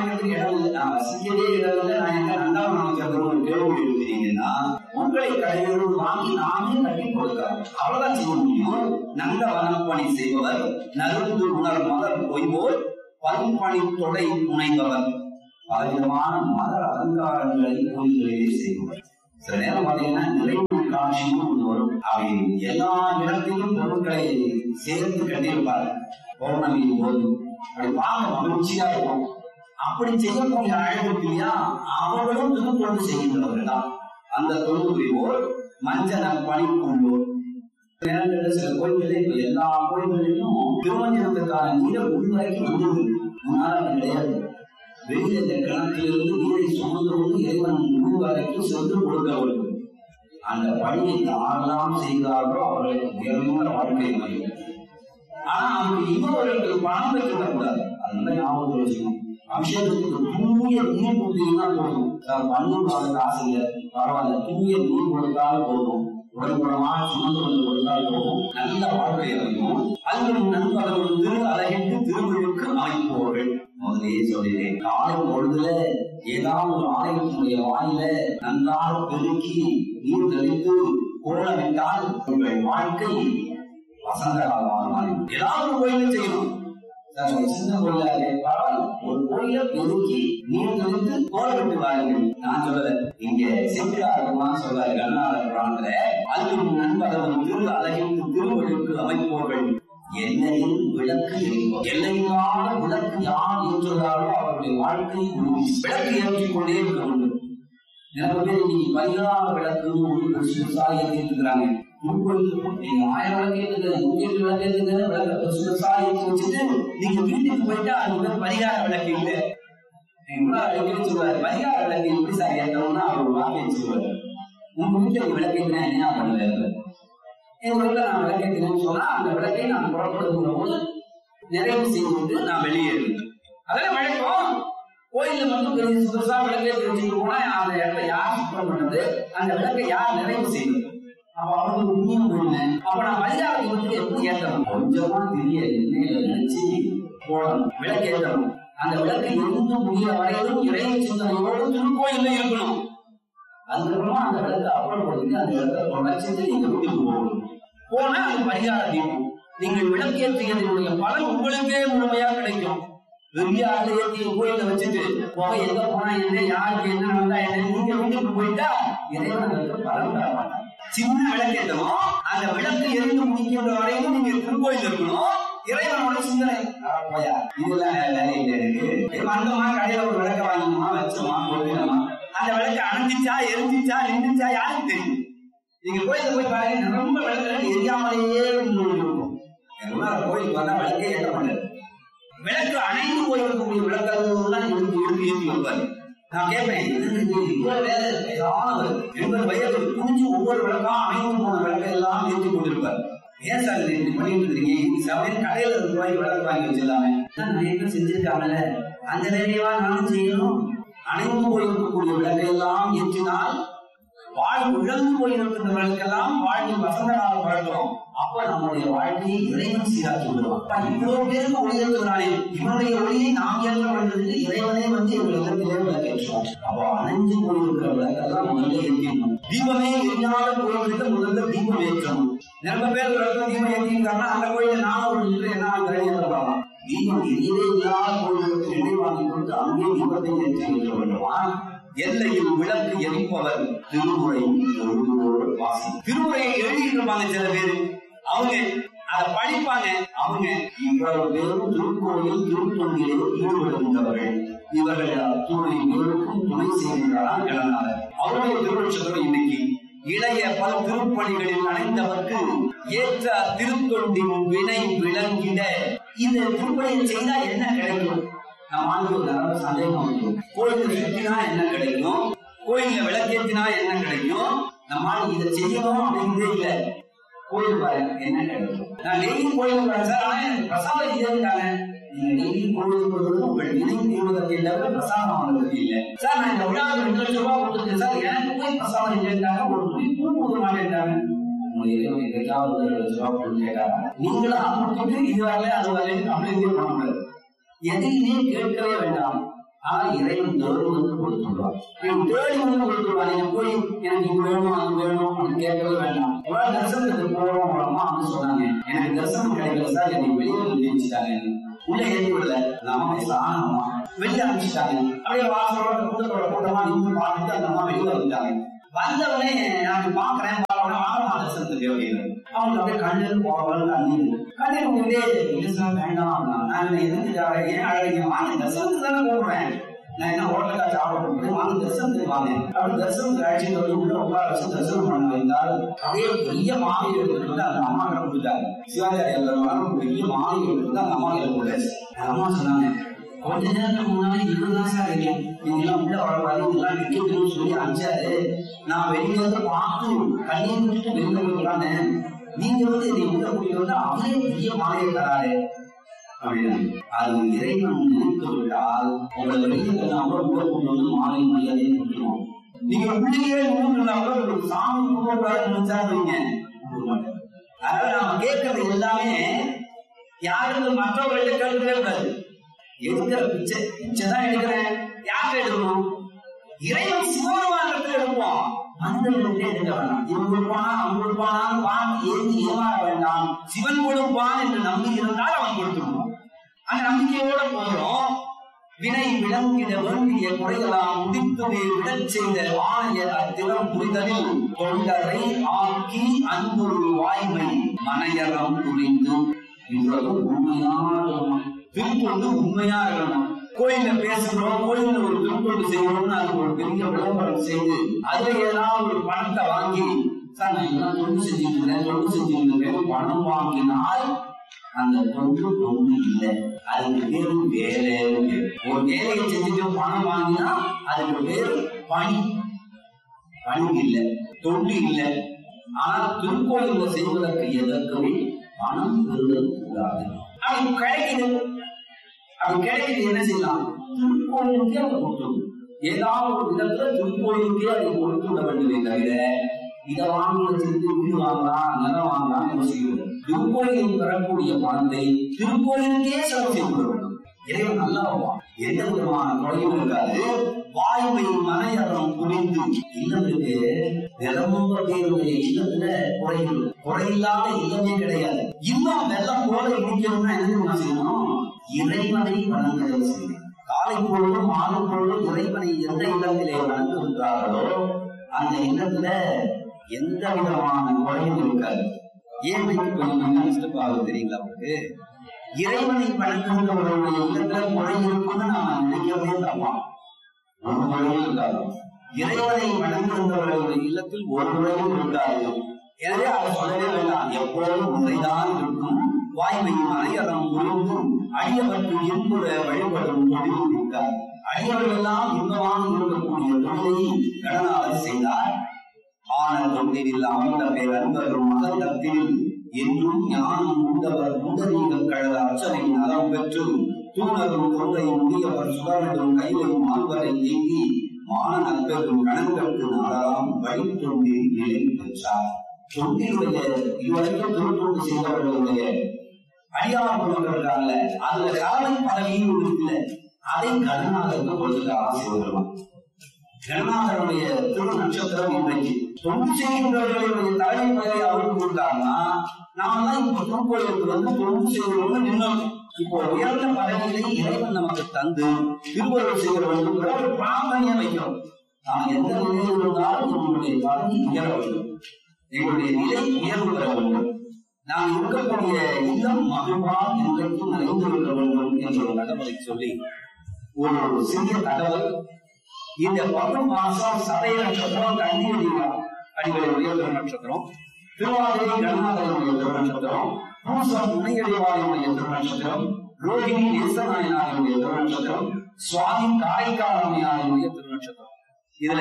உங்களை கடைகளும் வாங்கி நாமே கட்டி கொடுக்கிறார் அவ்வளவுதான் செய்ய முடியும் நல்ல வனப்பணி செய்பவர் நருந்து உணர் மலர் பொய்வோர் பரும்பணி தொடை புனைபவர் பலவிதமான மலர் அலங்காரங்களை கோயில்களிலே செய்பவர் சில நேரம் பாத்தீங்கன்னா நிறைவு காட்சியும் ஒன்று வரும் அவை எல்லா இடத்திலும் பொருட்களை சேர்த்து கட்டியிருப்பார் பௌர்ணமியின் போது அப்படி பார்க்க மகிழ்ச்சியா இருக்கும் அப்படி செய்யக்கூடிய அழகு இல்லையா அவர்களும் திருத்தொண்டு செய்கின்றவர்கள் தான் அந்த தொண்டு புரிவோர் மஞ்சள் பணிக்குள்ளோர் நேரங்களில் சில கோயில்களே இப்ப எல்லா கோயில்களிலும் திருமஞ்சனத்துக்கான நீரை உள்வரைக்கும் வந்தது முன்னால் அது கிடையாது வெளியில இந்த கிணற்றிலிருந்து நீரை சுமந்து கொண்டு இறைவன் உள் வரைக்கும் சென்று கொடுக்க வேண்டும் அந்த பணியை யாரெல்லாம் செய்கிறார்களோ அவர்களுக்கு உயர்ந்த வாழ்க்கை அமையும் ஆனா அவங்க இன்னொருவர்களுக்கு பணம் வைக்கப்படக்கூடாது அதனால ஞாபகம் வச்சுக்கணும் அபிஷேகத்துக்கு தூய நீர் கொடுத்தீங்கன்னா போதும் சார் பன்னூர் காலத்து ஆசையில பரவாயில்ல தூய நீர் கொடுத்தாலும் போதும் உடன்படமா சுமந்து வந்து கொடுத்தால் போதும் நல்ல வாழ்க்கை அமையும் அதுவும் நண்பர்கள் திரு அழகிட்டு திருவிழுக்கு அமைப்பவர்கள் முதலே சொல்லினேன் காலை பொழுதுல ஏதாவது ஒரு ஆலயத்தினுடைய வாயில நன்றாக பெருக்கி நீர் தெளித்து கோலமிட்டால் உங்கள் வாழ்க்கை வசந்த காலமாக மாறி ஏதாவது ஒரு கோயில செய்யணும் சார், ஒரு சின்ன கோயிலா இருக்கு. பரவாயில்ல. ஒரு கோயில பெருக்கி நீர் தெளித்து கோலமிட்டு வாருங்கள் நான் சொல்லல இங்க சிம்பிளாகுமான்னு சொல்றாரு கருணாளர் புராணத்துல அதுவும் நண்பர்களும் திரு அழகிற்கு திருவழுக்கு அமைப்பவர்கள் எல்லையில் விளக்கு எரிப்போம் எல்லையில்லாத விளக்கு யார் ஏற்றுகிறாரோ அவருடைய வாழ்க்கை உறுதி விளக்கு ஏற்றிக் கொண்டே இருக்க வேண்டும் நிறைய பேர் இன்னைக்கு பதினாறு விளக்கு ஒரு பெருசு பெருசா ஏற்றிட்டு இருக்கிறாங்க திருக்கோயில் நீங்க ஆயிரம் விளக்கு ஏற்றுங்க நூத்தி எட்டு விளக்கு ஏற்றுங்க விளக்க பெருசு பெருசா ஏற்றி வச்சுட்டு நீங்க வீட்டுக்கு போயிட்டா அது பேர் பரிகார விளக்கு இல்லை எங்க அடிக்கடி சொல்லுவாரு பரிகார விளக்கு எப்படி சார் ஏற்றணும்னா அவர் ஒரு வார்த்தை சொல்லுவாரு உங்க வீட்டுல ஒரு விளக்கு ஏற்றினா என்ன பண்ணுவாரு எங்க வீட்டுல நான் விளக்கு ஏற்றினேன்னு சொன்னா அந்த விளக்கை நான் புறப்படுகிற போது நிறைவு செய்துவிட்டு நான் வெளியேறுவேன் அதெல்லாம் வழக்கம் கோயில்ல மட்டும் பெரிய புதுசா விளக்கே தெரிஞ்சுட்டு போனா அந்த இடத்த யார் சுத்தம் பண்ணது அந்த விளக்கை யார் நிறைவு செய்வது அப்ப அவருக்கு புண்ணியம் போயிடுங்க அப்ப நான் பரிகாரத்தை வந்து எப்படி ஏற்றணும் கொஞ்சமா தெரிய எண்ணெயில நினைச்சு போடணும் விளக்கு ஏற்றணும் அந்த விளக்கு எரிந்து முடிய வரையிலும் இறை சிந்தனையோடு திருக்கோயில்ல இருக்கணும் அதுக்கப்புறமா அந்த விளக்கை அப்புறப்படுத்தி அந்த இடத்த தொடர்ச்சிட்டு நீங்க வீட்டுக்கு போகணும் போனா அது பரிகார தீபம் நீங்கள் விளக்கேற்றியதனுடைய பலன் உங்களுக்கே முழுமையா கிடைக்கும் பெரிய ஆலயத்தை கோயில வச்சுட்டு புகை எங்க போனா என்ன யாருக்கு என்ன நடந்தா என்ன நீங்க வீட்டுக்கு போயிட்டா இறைவன் அதற்கு பலன் தர மாட்டான் சின்ன விளக்கேற்றணும் அந்த விளக்கு எரிந்து முடிக்கின்ற வரையும் நீங்க திருக்கோயில் இருக்கணும் இறைவனோட சிந்தனை அட போயா இதெல்லாம் வேலை இல்லை எனக்கு இப்ப வந்தோமா கடையில ஒரு விளக்க வாங்கினோமா வச்சோமா போட்டுனோமா அந்த விளக்கு அணைஞ்சிச்சா எரிஞ்சிச்சா நின்றுச்சா யாருக்கு தெரியும் நீங்க கோயில போய் பாருங்க ரொம்ப விளக்கு எரியாமலேயே இருக்கும் எல்லாரும் கோயிலுக்கு வந்தா விளக்கே ஏற்ற மாட்டாரு விளக்கு அணைந்து போயிருக்கக்கூடிய விளக்கெல்லாம் எடுத்து எடுத்து ஏற்றி வைப்பாரு நான் கேட்பேன் என்னது இது இவ்வளவு வேலை ஏதாவது எண்பது வயது குடிஞ்சு ஒவ்வொரு விளக்கா அணைந்து போன விளக்கை எல்லாம் ஏற்றி கொண்டிருப்பார் ஏன் சார் இது இப்படி பண்ணிட்டு இருக்கீங்க இது சமையல் கடையில ரெண்டு ரூபாய் விளக்கு வாங்கி வச்சிடலாமே நிறைய பேர் செஞ்சிருக்காங்கல்ல அந்த வேலையவா நானும் செய்யணும் அணைந்து போயிருக்கக்கூடிய விளக்கை எல்லாம் ஏற்றினால் வாழ்வு இழந்து போயிருக்கின்றவர்களுக்கெல்லாம் வாழ்வில் வசந்தராக வாழ்கிறோம் அப்ப நம்முடைய வாழ்க்கையை இறைவன் சீராக்கி விடுவான் அப்ப இவ்வளவு பேருக்கு ஒளி இருக்கிறானே இவனுடைய ஒளியை நாம் ஏற்க வேண்டும் என்று இறைவனே வந்து எங்கள் இல்லத்திலே விளக்கேற்றோம் அப்போ அணைஞ்சு போயிருக்கிற விளக்கெல்லாம் முதல்ல ஏற்றிடணும் தீபமே எரியாத கோயிலுக்கு முதல்ல தீபம் ஏற்றணும் நிறைய பேர் ஒரு இடத்துல தீபம் ஏற்றிருக்காங்கன்னா அந்த கோயில நானும் ஒரு நின்று என்ன கிடையாது தீபம் எரியவே இல்லாத கோயிலுக்கு நினைவாங்கி கொண்டு அங்கே தீபத்தை ஏற்றி வைக்க வேண்டுமா எல்லையில் விளக்கு எரிப்பவர் திருமுறை எழுதுவோர் வாசி திருமுறையை எழுதிட்டு இருப்பாங்க சில பேரு அவங்க அதை படிப்பாங்க அவங்க இவ்வளவு பேரும் திருக்கோயில் திருத்தொண்டிலே ஈடுபடுகின்றவர்கள் இவர்கள் அத்துணை பேருக்கும் துணை செய்கின்றாராம் கடனாளர் அவருடைய திருவட்சத்தோடு இன்னைக்கு இளைய பல திருப்பணிகளில் அணைந்தவர்க்கு ஏற்ற திருத்தொண்டின் வினை விளங்கிட இந்த திருப்பணியை செய்தா என்ன கிடைக்கும் நம்ம ஆண்டு ஒரு நல்ல சந்தேகம் வந்து கோயில சுத்தினா என்ன கிடைக்கும் கோயில்ல விளக்கேற்றினா என்ன கிடைக்கும் நம்ம ஆளு இதை செய்யணும் அப்படிங்கிறதே இல்ல கோயில் பாருங்க என்ன கிடைக்கும் நான் டெய்லி கோயில் போறேன் சார் ஆனா எனக்கு பிரசாதம் இல்லைன்றாங்க நீங்க டெய்லி கோயில் போறது உங்கள் நினை தீர்வதற்கு தவிர பிரசாதம் வாங்குறதுக்கு இல்ல சார் நான் இந்த விழாவுக்கு ரெண்டு லட்சம் ரூபாய் கொடுத்துருக்கேன் சார் எனக்கு போய் பிரசாதம் இல்லைன்றாங்க ஒரு துணி பூ கொடுக்க மாட்டேன்றாங்க உங்களுக்கு எதுவும் எதுக்காவது ஒரு லட்சம் ரூபாய் கொடுத்து கேட்டாங்க நீங்களும் அமுக்கிட்டு இது வரல அது வரலன்னு கம்ப்ளைண்ட் பண்ண முடியாது எதையுமே கேட்கவே வேண்டாம் ஆனா இறைவன் தேடி வந்து கொடுத்துருவான் இவன் தேடி வந்து கொடுத்துருவான் நீங்க போய் எனக்கு இது வேணும் அது வேணும் அப்படின்னு கேட்கவே வேண்டாம் ஒரு தரிசனத்துக்கு போறோம் மூலமா அவங்க சொன்னாங்க எனக்கு தரிசனம் கிடைக்கல சார் என்னை வெளியே ஜெயிச்சுட்டாங்க உள்ள ஏற்றி விடல நம்ம சாணமா வெளியே அனுப்பிச்சிட்டாங்க அப்படியே வாசலோட கூட்டத்தோட கூட்டமா நின்று பார்த்துட்டு அந்த அம்மா வெளியே வந்துட்டாங்க வந்தவனே நான் பாக்குறேன் பாக்குறேன் வாங்க தரிசனத்துக்கு அப்படின்னு அவங்க அப்படியே கண்ணில் போறவங்க கண்ணீர் கண்ணீர் உங்களே இல்லை சார் வேண்டாம் நான் எதுக்காக ஏன் அழகீங்க வாங்க தரிசனத்துக்கு தானே போடுறேன் நான் என்ன ஹோட்டலுக்கா சாப்பிட போறேன் வாங்க தரிசனத்துக்கு வாங்க அப்படி தரிசனத்துக்கு அழைச்சிட்டு வந்து உள்ள உட்கார வச்சு தரிசனம் பண்ண வைத்தால் அப்படியே பெரிய மாலை எடுத்துட்டு அந்த அம்மா கிட்ட கொடுத்தாங்க சிவாச்சாரியர் பெரிய மாலை எடுத்து அந்த அம்மா கிட்ட கொடுத்தாச்சு அந்த அம்மா சொன்னாங்க கொஞ்ச நேரத்துக்கு முன்னாடி இப்படிதான் சார் இருக்கேன் நீங்க எல்லாம் உள்ள வரக்கூடாது இதெல்லாம் நிக்கணும்னு சொல்லி அனுப்பிச்சாரு நான் வெளியில இருந்து பார்த்து கண்ணீர் விட்டுட்டு வெளியில போயிடலான்னு நீங்க வந்து இதை உள்ள கூட்டிட்டு வந்து அவரே பெரிய மாலையை தராரு அப்படின்னா அது இறைவன் நினைத்து விட்டால் உங்களை வெளியில கூட உள்ள கொண்டு வந்து மாலை மரியாதையை கொடுத்துருவோம் நீங்க உள்ளே நின்றுனா கூட உங்களுக்கு சாமி கூடாதுன்னு நினைச்சா வைங்க கொடுக்க மாட்டேன் அதனால நாம கேட்கறது எல்லாமே யாருக்கு மற்றவர்கள்ட்ட கேட்கவே கூடாது எடுக்கிற பிச்சை பிச்சை தான் எடுக்கிறேன் யார்கிட்ட எடுக்கணும் இறைவன் சிவருமானத்தில் எடுப்போம் மனிதர்கள்ட்ட எடுக்க வேண்டாம் இவன் கொடுப்பானா அவன் கொடுப்பானான்னு வாங்கி ஏந்தி ஏமாற வேண்டாம் சிவன் கொடுப்பான் என்று நம்பி இருந்தால் அவன் கொடுத்துருவான் அந்த நம்பிக்கையோட போகிறோம் வினை விளங்கிட வேண்டிய குறைகளாம் முடித்துமே விடச் செய்த ஆணைய அத்திறம் புரிதலில் தொண்டரை ஆக்கி அன்பொரு வாய்மை மனையறம் புரிந்து இவ்வளவு உண்மையான திருப்பொண்டு உண்மையா இருக்கணும் கோயில்ல பேசுகிறோம் கோயில்ல ஒரு திருப்பொண்டு செய்யணும்னு அதுக்கு ஒரு பெரிய விளம்பரம் செய்து அதுல ஏதாவது ஒரு பணத்தை வாங்கி சார் நான் இதெல்லாம் தொண்டு செஞ்சுட்டு இருக்கிறேன் தொண்டு செஞ்சுட்டு இருக்கேன் பணம் வாங்கினால் அந்த தொண்டு தொண்டு இல்லை அதுக்கு பேரு வேலை ஒரு வேலையை செஞ்சுட்டு பணம் வாங்கினா அதுக்கு பேரு பணி பணி இல்லை தொண்டு இல்லை ஆனால் திருக்கோயில்ல செய்வதற்கு எதற்குமே பணம் பெறுதல் கூடாது அப்படி கிடைக்குது அப்படி கிடைக்குது என்ன செய்யலாம் திருக்கோயிலுக்கே அதை கொடுத்துடும் ஏதாவது ஒரு விதத்துல திருக்கோயிலுக்கே அதை கொடுத்து விட வேண்டுமே தவிர இதை வாங்கி வச்சிருந்து வீடு வாங்கலாம் நிலம் வாங்கலாம் யோசிக்கிறது திருக்கோயிலில் பெறக்கூடிய பணத்தை திருக்கோயிலுக்கே செலவு செய்து விட வேண்டும் இறைவன் நல்லா வருவான் எந்த விதமான குறையும் இருக்காது வாய்மை மனையறம் புரிந்து இல்லத்துக்கு நிலமும்ப பேருடைய இல்லத்துல குறைகள் குறையில்லாத இல்லமே கிடையாது இன்னும் வெள்ளம் போல இடிக்கணும்னா என்ன தெரியுமா செய்யணும் இறைவனை வணங்குதல் செய்யணும் காலை பொழுதும் மாலை பொழுதும் இறைவனை எந்த இல்லத்திலே வணங்குகின்றார்களோ அந்த இல்லத்துல எந்த விதமான குறையும் இருக்காது ஏன் கொஞ்சம் கொஞ்சம் டிஸ்டர்ப் ஆகுது தெரியுங்களா உங்களுக்கு இறைவனை வணங்குகின்றவர்களுடைய இல்லத்துல குறை இருக்குன்னு நாம நினைக்கவே தப்பான் ஒரு முறையும் இருக்காது இறைவனை வணங்குகின்றவர்களுடைய இல்லத்தில் ஒரு முறையும் இருக்காது எனவே அதை சொல்லவே வேண்டாம் எப்போதும் உண்மைதான் இருக்கும் வாய்மையும் அனையறம் புரிந்தும் அடியவர்கள் என்புற வழிபடும் தொழில் இருக்கார் அடியவர்கள் எல்லாம் இன்பமாக இருக்கக்கூடிய தொழிலை கடனாளர் செய்தார் ஆன தொண்டில் அமர்ந்த பேர் அன்பரும் மகந்தத்தில் என்றும் ஞானம் உண்டவர் முந்தரீக கழக அர்ச்சனை நலம் பெற்று தூணரும் கொன்றை முடியவர் சுடரிடும் கைவையும் மால்வரை நீங்கி மான நற்பெரும் கணங்களுக்கு நாடலாம் வழித்தொண்டில் நிலை பெற்றார் தொண்டினுடைய இதுவரைக்கும் திருத்தொண்டு செய்தவர்களுடைய அடியார் குழுக்கள் அதுல தலைமை பதவியும் இருக்குல்ல அதை கருணாகருக்கு கொடுத்துட்டாராம் சிவபெருமான் கருணாகருடைய திரு நட்சத்திரம் இன்றைக்கு தொண்டு செய்கின்றவர்களுடைய தலைமை பதவி அவருக்கு கொடுத்தாங்கன்னா நாம தான் இப்ப திருக்கோயிலுக்கு வந்து தொண்டு செய்கிறவங்க நின்னோம் இப்போ உயர்ந்த பதவிகளை இறைவன் நமக்கு தந்து திருவள்ளுவர் செய்கிற வேண்டும் ஒரு பிரார்த்தனையை வைக்கிறோம் நாம் எந்த நிலையில் இருந்தாலும் நம்முடைய பதவி உயர வேண்டும் எங்களுடைய நிலை உயர்வு பெற வேண்டும் நாம் இருக்கக்கூடிய இல்லம் மகிழ்வால் இன்றைக்கும் நிறைந்திருக்க வேண்டும் என்ற ஒரு தகவலை சொல்லி ஒரு சிறிய தகவல் இந்த பத்து மாசம் சதய நட்சத்திரம் கண்டி அடிக்கலாம் அடிகளுடைய திரு நட்சத்திரம் திருவாதிரை கருணாதரனுடைய திரு நட்சத்திரம் பூசம் முனையடிவாரியுடைய திரு நட்சத்திரம் ரோஹிணி நேசநாயனாருடைய திரு நட்சத்திரம் சுவாமி காரைக்காலமையாருடைய திரு நட்சத்திரம் இதுல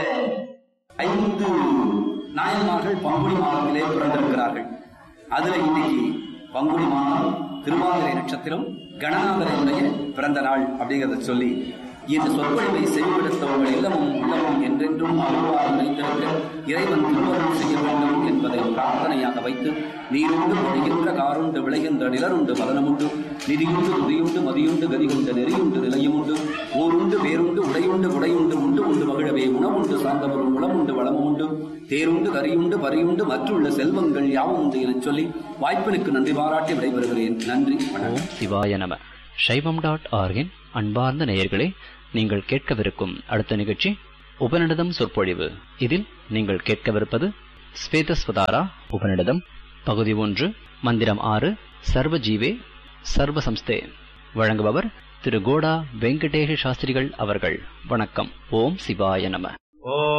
ஐந்து நாயன்மார்கள் பங்குனி மாதத்திலே பிறந்திருக்கிறார்கள் அதுல இன்னைக்கு பங்குனி மாதம் திருவாதிரை நட்சத்திரம் கணநாதரனுடைய பிறந்த நாள் அப்படிங்கறத சொல்லி இந்த சொற்பொழிவை செய்வெடுத்தவர்கள் இல்லமும் உள்ளமும் என்றென்றும் அருள்வார் நிறைந்திருக்க இறைவன் திருவருள் செய்ய வேண்டும் என்பதை பிரார்த்தனையாக வைத்து நீருண்டு பொழிகின்ற காருண்டு விளைகின்ற நிலருண்டு பலனமுண்டு நிதியுண்டு துதியுண்டு மதியுண்டு கதிகுண்டு நெறியுண்டு நிலையுமுண்டு ஊருண்டு வேருண்டு உடையுண்டு குடையுண்டு உண்டு உண்டு மகிழவே உணவுண்டு சார்ந்தவரும் உளமுண்டு வளமுண்டு தேருண்டு கரியுண்டு பரியுண்டு மற்றுள்ள செல்வங்கள் யாவும் உண்டு எனச் சொல்லி வாய்ப்பினுக்கு நன்றி பாராட்டி விடைபெறுகிறேன் நன்றி வணக்கம் ஓம் சிவாய நம சைவம் டாட் ஆர்கின் அன்பார்ந்த நேயர்களே நீங்கள் கேட்கவிருக்கும் அடுத்த நிகழ்ச்சி உபநிடதம் சொற்பொழிவு இதில் நீங்கள் கேட்கவிருப்பது ஸ்வேதஸ்வதாரா உபநிடதம் பகுதி ஒன்று மந்திரம் ஆறு சர்வ ஜீவே சர்வ சம்ஸ்தே வழங்குபவர் திரு கோடா வெங்கடேஷ சாஸ்திரிகள் அவர்கள் வணக்கம் ஓம் சிவாய நம ஓம்